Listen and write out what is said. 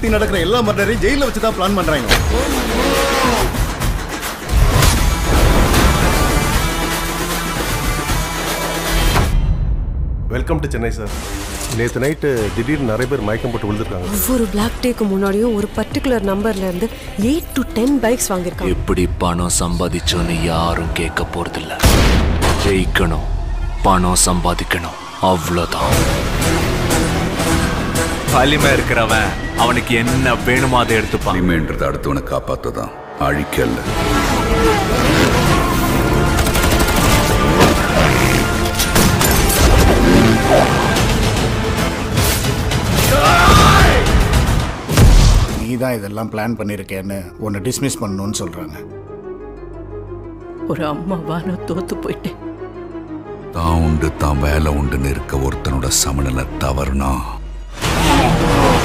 சுத்தி நடக்கிற எல்லா மர்டரையும் ஜெயில வச்சு தான் பிளான் பண்றாங்க வெல்கம் டு சென்னை சார் நேற்று நைட்டு திடீர்னு நிறைய பேர் மயக்கம் போட்டு விழுந்திருக்காங்க ஒவ்வொரு பிளாக் டேக்கு முன்னாடியும் ஒரு பர்டிகுலர் நம்பர்ல இருந்து எயிட் டு டென் பைக்ஸ் வாங்கியிருக்காங்க எப்படி பணம் சம்பாதிச்சோன்னு யாரும் கேட்க போறதில்ல ஜெயிக்கணும் பணம் சம்பாதிக்கணும் அவ்வளோதான் வலிமை இருக்கிறவன் அவனுக்கு என்ன வேணுமோ அதை எடுத்துப்பான் வலிமைன்றது அடுத்தவனை காப்பாத்ததான் அழிக்கல்ல நீ தான் இதெல்லாம் பிளான் பண்ணியிருக்கேன்னு உன்னை டிஸ்மிஸ் பண்ணணும்னு சொல்கிறாங்க ஒரு அம்மாவா நான் தோத்து போயிட்டேன் தான் உண்டு தான் வேலை உண்டுன்னு இருக்க ஒருத்தனோட சமநிலை தவறுனா